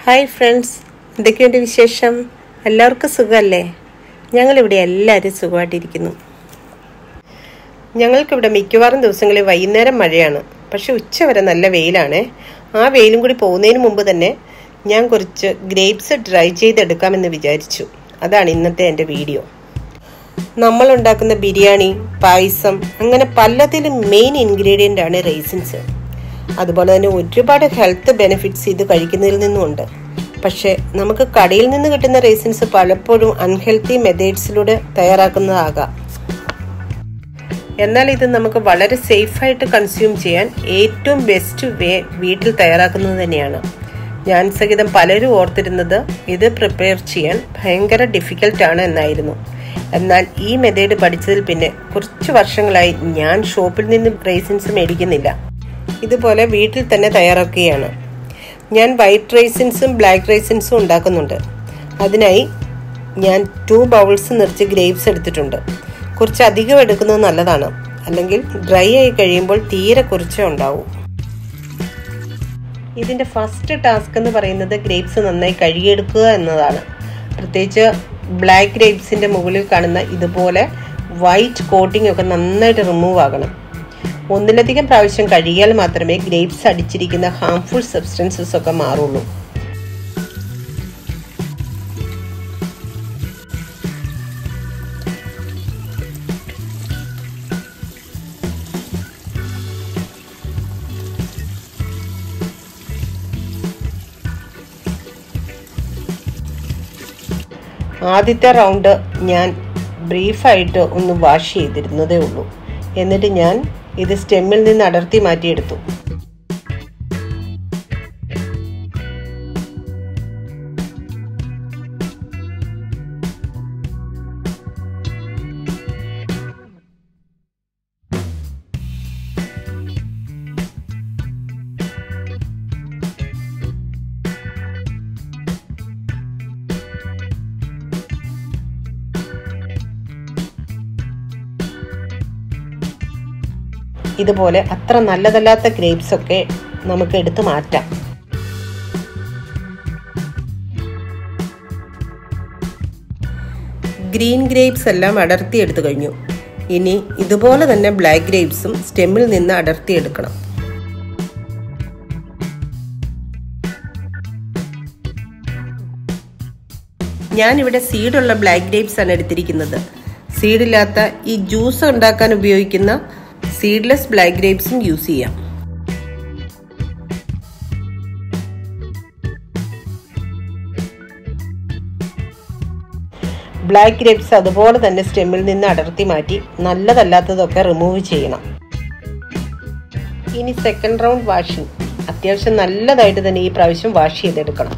hi friends എന്തൊക്കെയുണ്ട് വിശേഷം എല്ലാവർക്കും സുഖമല്ലേ ഞങ്ങളിവിടെ എല്ലാവരും സുഖമായിട്ടിരിക്കുന്നു ഞങ്ങൾക്കിവിടെ മിക്കവാറും ദിവസങ്ങളിൽ വൈകുന്നേരം മഴയാണ് പക്ഷെ ഉച്ച വരെ നല്ല വെയിലാണ് ആ വെയിലും കൂടി പോകുന്നതിന് മുമ്പ് തന്നെ ഞാൻ കുറച്ച് ഗ്രേപ്സ് ഡ്രൈ ചെയ്തെടുക്കാമെന്ന് വിചാരിച്ചു അതാണ് ഇന്നത്തെ എൻ്റെ വീഡിയോ നമ്മൾ ഉണ്ടാക്കുന്ന ബിരിയാണി പായസം അങ്ങനെ പലതിലും മെയിൻ ഇൻഗ്രീഡിയൻ്റ് ആണ് റൈസിൻസ് അതുപോലെ തന്നെ ഒരുപാട് ഹെൽത്ത് ബെനിഫിറ്റ്സ് ഇത് കഴിക്കുന്നതിൽ നിന്നുമുണ്ട് പക്ഷേ നമുക്ക് കടയിൽ നിന്ന് കിട്ടുന്ന റൈസിൻസ് പലപ്പോഴും അൺഹെൽത്തി മെത്തേഡ്സിലൂടെ തയ്യാറാക്കുന്നതാകാം എന്നാൽ ഇത് നമുക്ക് വളരെ സേഫായിട്ട് കൺസ്യൂം ചെയ്യാൻ ഏറ്റവും ബെസ്റ്റ് വേ വീട്ടിൽ തയ്യാറാക്കുന്നത് തന്നെയാണ് ഞാൻ സഹിതം പലരും ഓർത്തിരുന്നത് ഇത് പ്രിപ്പയർ ചെയ്യാൻ ഭയങ്കര ഡിഫിക്കൽട്ടാണ് എന്നായിരുന്നു എന്നാൽ ഈ മെത്തേഡ് പഠിച്ചതിൽ പിന്നെ കുറച്ച് വർഷങ്ങളായി ഞാൻ ഷോപ്പിൽ നിന്ന് റൈസിൻസ് മേടിക്കുന്നില്ല ഇതുപോലെ വീട്ടിൽ തന്നെ തയ്യാറാക്കുകയാണ് ഞാൻ വൈറ്റ് റൈസിൻസും ബ്ലാക്ക് റൈസിൻസും ഉണ്ടാക്കുന്നുണ്ട് അതിനായി ഞാൻ ടു ബൗൾസ് നിറച്ച് ഗ്രേപ്സ് എടുത്തിട്ടുണ്ട് കുറച്ച് അധികം എടുക്കുന്നത് നല്ലതാണ് അല്ലെങ്കിൽ ഡ്രൈ ആയി കഴിയുമ്പോൾ തീരെ കുറച്ചേ ഉണ്ടാവൂ ഇതിൻ്റെ ഫസ്റ്റ് ടാസ്ക് എന്ന് പറയുന്നത് ഗ്രേപ്സ് നന്നായി കഴുകിയെടുക്കുക എന്നതാണ് പ്രത്യേകിച്ച് ബ്ലാക്ക് ഗ്രേപ്സിൻ്റെ മുകളിൽ കാണുന്ന ഇതുപോലെ വൈറ്റ് കോട്ടിംഗ് ഒക്കെ നന്നായിട്ട് റിമൂവ് ആകണം ഒന്നിലധികം പ്രാവശ്യം കഴുകിയാൽ മാത്രമേ ഗ്രേപ്സ് അടിച്ചിരിക്കുന്ന ഹാംഫുൾ സബ്സ്റ്റൻസസ് ഒക്കെ മാറുള്ളൂ ആദ്യത്തെ റൗണ്ട് ഞാൻ ബ്രീഫായിട്ട് ഒന്ന് വാഷ് ചെയ്തിരുന്നതേ ഉള്ളൂ എന്നിട്ട് ഞാൻ ഇത് സ്റ്റെമ്മിൽ നിന്ന് അടർത്തി മാറ്റിയെടുത്തു ഇതുപോലെ അത്ര നല്ലതല്ലാത്ത ഗ്രേപ്സ് ഒക്കെ നമുക്ക് എടുത്തു മാറ്റാം ഗ്രീൻ ഗ്രേപ്സ് എല്ലാം അടർത്തി എടുത്തു കഴിഞ്ഞു ഇനി ഇതുപോലെ തന്നെ ബ്ലാക്ക് ഗ്രേപ്സും സ്റ്റെമ്മിൽ നിന്ന് അടർത്തിയെടുക്കണം ഞാനിവിടെ സീഡുള്ള ബ്ലാക്ക് ഗ്രേപ്സ് ആണ് എടുത്തിരിക്കുന്നത് സീഡില്ലാത്ത ഈ ജ്യൂസ് ഉണ്ടാക്കാൻ ഉപയോഗിക്കുന്ന സീഡ്ലെസ് ബ്ലാക്ക് ഗ്രേപ്സും യൂസ് ചെയ്യാം ബ്ലാക്ക് ഗ്രേപ്സ് അതുപോലെ തന്നെ സ്റ്റെമ്മിൽ നിന്ന് അടർത്തി മാറ്റി നല്ലതല്ലാത്തതൊക്കെ റിമൂവ് ചെയ്യണം ഇനി സെക്കൻഡ് റൗണ്ട് വാഷിംഗ് അത്യാവശ്യം നല്ലതായിട്ട് തന്നെ ഈ പ്രാവശ്യം വാഷ് ചെയ്തെടുക്കണം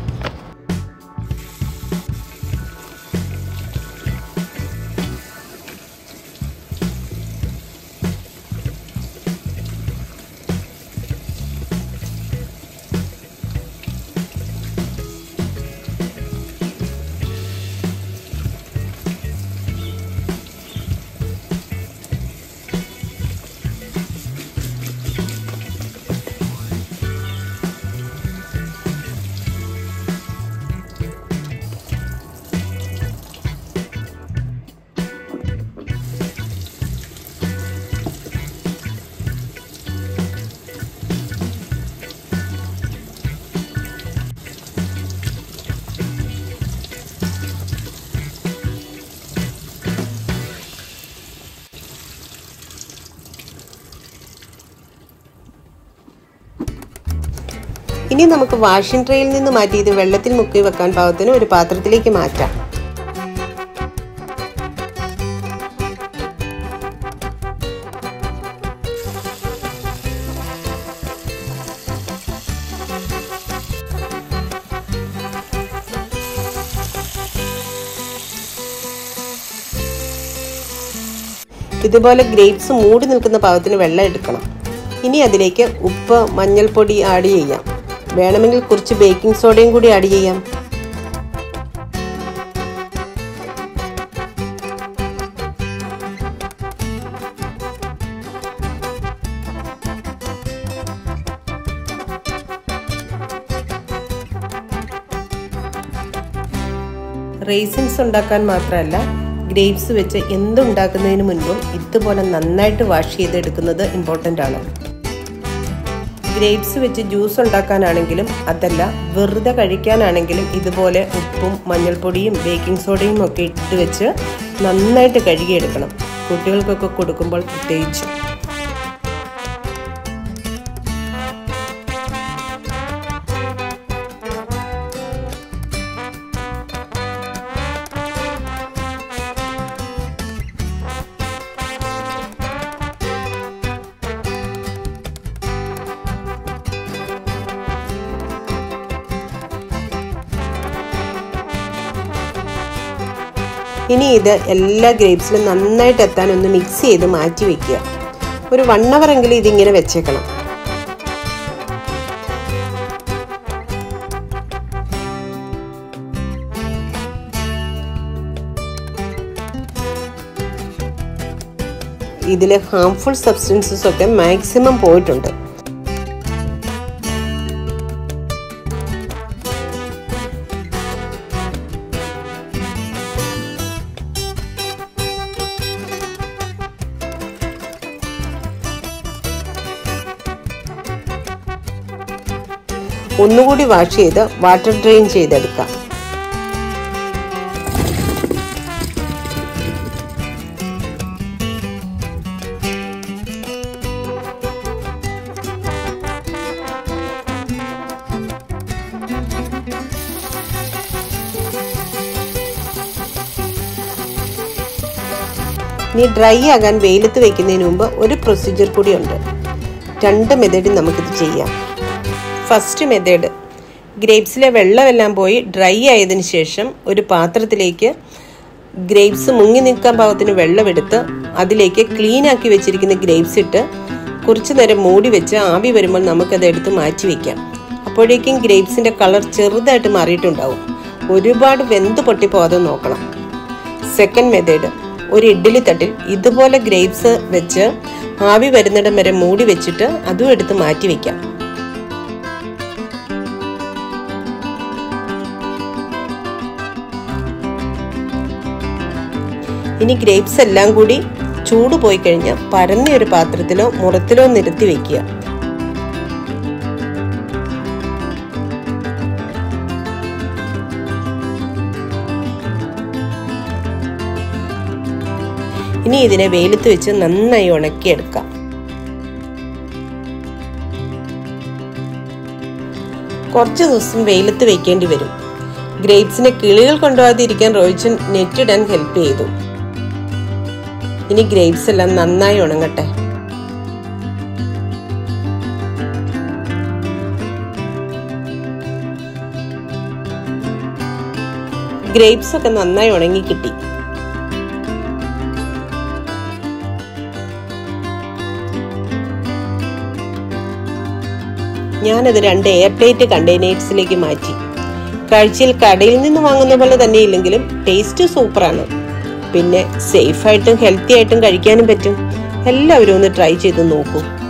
ഇനി നമുക്ക് വാഷിംഗ് ട്രേയിൽ നിന്ന് മാറ്റി ഇത് വെള്ളത്തിൽ മുക്കി വെക്കാൻ പാകത്തിന് ഒരു പാത്രത്തിലേക്ക് മാറ്റാം ഇതുപോലെ ഗ്രേപ്സ് മൂടി നിൽക്കുന്ന പാകത്തിന് വെള്ളം എടുക്കണം ഇനി അതിലേക്ക് ഉപ്പ് മഞ്ഞൾപ്പൊടി ആഡ് ചെയ്യാം വേണമെങ്കിൽ കുറച്ച് ബേക്കിംഗ് സോഡയും കൂടി ആഡ് ചെയ്യാം റേസിൻസ് ഉണ്ടാക്കാൻ മാത്രമല്ല ഗ്രേപ്സ് വെച്ച് എന്തുണ്ടാക്കുന്നതിന് മുൻപും ഇതുപോലെ നന്നായിട്ട് വാഷ് ചെയ്തെടുക്കുന്നത് ഇമ്പോർട്ടൻ്റ് ആണ് ഗ്രേപ്സ് വെച്ച് ജ്യൂസ് ഉണ്ടാക്കാനാണെങ്കിലും അതല്ല വെറുതെ കഴിക്കാനാണെങ്കിലും ഇതുപോലെ ഉപ്പും മഞ്ഞൾപ്പൊടിയും ബേക്കിംഗ് സോഡയും ഒക്കെ ഇട്ട് വെച്ച് നന്നായിട്ട് കഴുകിയെടുക്കണം കുട്ടികൾക്കൊക്കെ കൊടുക്കുമ്പോൾ പ്രത്യേകിച്ച് ഇനി ഇത് എല്ലാ ഗ്രേപ്സിലും നന്നായിട്ട് എത്താൻ ഒന്ന് മിക്സ് ചെയ്ത് മാറ്റി വെക്കുക ഒരു വൺ അവർ എങ്കിലും ഇതിങ്ങനെ വെച്ചേക്കണം ഇതിലെ ഹാംഫുൾ സബ്സ്റ്റൻസസ് ഒക്കെ മാക്സിമം പോയിട്ടുണ്ട് ഒന്നുകൂടി വാഷ് ചെയ്ത് വാട്ടർ ഡ്രെയിൻ ചെയ്തെടുക്കാം ഇനി ഡ്രൈ ആകാൻ വെയിലത്ത് വെക്കുന്നതിന് മുമ്പ് ഒരു പ്രൊസീജിയർ കൂടിയുണ്ട് രണ്ട് മെത്തേഡിൽ നമുക്കിത് ചെയ്യാം ഫസ്റ്റ് മെത്തേഡ് ഗ്രേപ്സിലെ വെള്ളമെല്ലാം പോയി ഡ്രൈ ആയതിനു ശേഷം ഒരു പാത്രത്തിലേക്ക് ഗ്രേപ്സ് മുങ്ങി നിൽക്കാൻ പാകത്തിന് വെള്ളമെടുത്ത് അതിലേക്ക് ക്ലീൻ ആക്കി വെച്ചിരിക്കുന്ന ഗ്രേപ്സ് ഇട്ട് കുറച്ചു നേരം മൂടി വെച്ച് ആവി വരുമ്പോൾ നമുക്കത് എടുത്ത് മാറ്റി വെക്കാം അപ്പോഴേക്കും ഗ്രേപ്സിന്റെ കളർ ചെറുതായിട്ട് മാറിയിട്ടുണ്ടാവും ഒരുപാട് വെന്ത് പൊട്ടിപ്പോകാതെ നോക്കണം സെക്കൻഡ് മെത്തേഡ് ഒരു ഇഡ്ഡലി തട്ടിൽ ഇതുപോലെ ഗ്രേപ്സ് വെച്ച് ആവി വരുന്നിടം വരെ മൂടി വെച്ചിട്ട് അതും എടുത്ത് മാറ്റി വെക്കാം ഇനി ഗ്രേപ്സ് എല്ലാം കൂടി ചൂട് പോയി കഴിഞ്ഞാൽ പരന്ന ഒരു പാത്രത്തിലോ മുറത്തിലോ നിരത്തി വെക്കുക ഇനി ഇതിനെ വെയിലത്ത് വെച്ച് നന്നായി ഉണക്കിയെടുക്കാം കുറച്ച് ദിവസം വെയിലത്ത് വെക്കേണ്ടി വരും ഗ്രേപ്സിനെ കിളികൾ കൊണ്ടുപോകാതിരിക്കാൻ റോയിച്ചൻ നെറ്റ് ഇടാൻ ഹെൽപ്പ് ചെയ്തു ഇനി ഗ്രേപ്സ് എല്ലാം നന്നായി ഉണങ്ങട്ടെ ഗ്രേപ്സ് ഒക്കെ നന്നായി ഉണങ്ങി കിട്ടി ഞാനത് രണ്ട് എയർ ടൈറ്റ് കണ്ടെയ്നേഴ്സിലേക്ക് മാറ്റി കാഴ്ചയിൽ കടയിൽ നിന്ന് വാങ്ങുന്ന പോലെ തന്നെ ഇല്ലെങ്കിലും ടേസ്റ്റ് സൂപ്പറാണ് പിന്നെ സേഫായിട്ടും ഹെൽത്തി ആയിട്ടും കഴിക്കാനും പറ്റും എല്ലാവരും ഒന്ന് ട്രൈ ചെയ്ത് നോക്കൂ